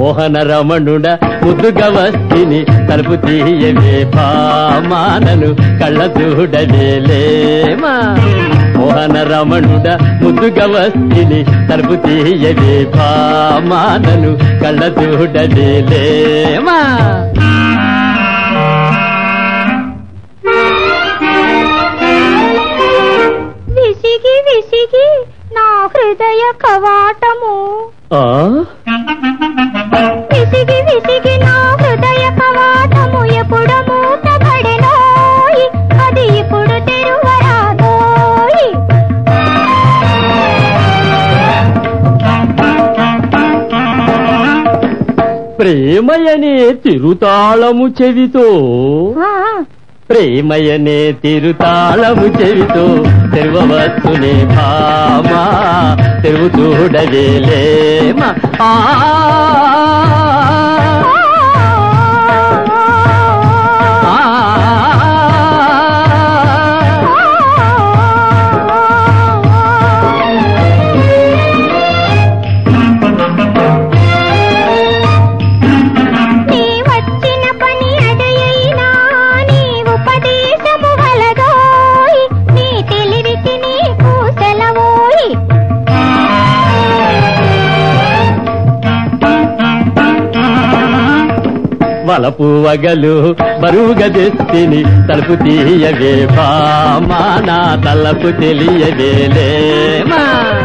మోహన రమణుడ ముద్దుగా వస్తిని తలుపు తీయవే పామానను కళ్ళ చూడవేలేమా మోహన రమణుడ ముద్దుగా వస్తిని తలుపు తీయవే పామానను కళ్ళ చూడవేలేమా విసిగి విసిగి నా హృదయ కవాటము ఆ విసిగి విసిగి నా హృదయ కవాటము ఎప్పుడు మూతబడెనోయ్ అది ఇప్పుడు తెరువరాదోయ్ ప్రేమయనే తిరుతాళము చెవితో ఆ, ప్రేమయనే తిరుతాళము చెవితో తెరవవచ్చునే భామా తెరువు చూడవేలేమా ఆ ఆ, నీ వచ్చిన పని అదయైనా నీ ఉపదేశము వలదోయ్ నీ తెలివికి నీకు సెలవోయ్ వలపు వగలు బరువుగా తెస్తిని తలుపు తీయవే భామా నా తలపు తెలియవేలేమా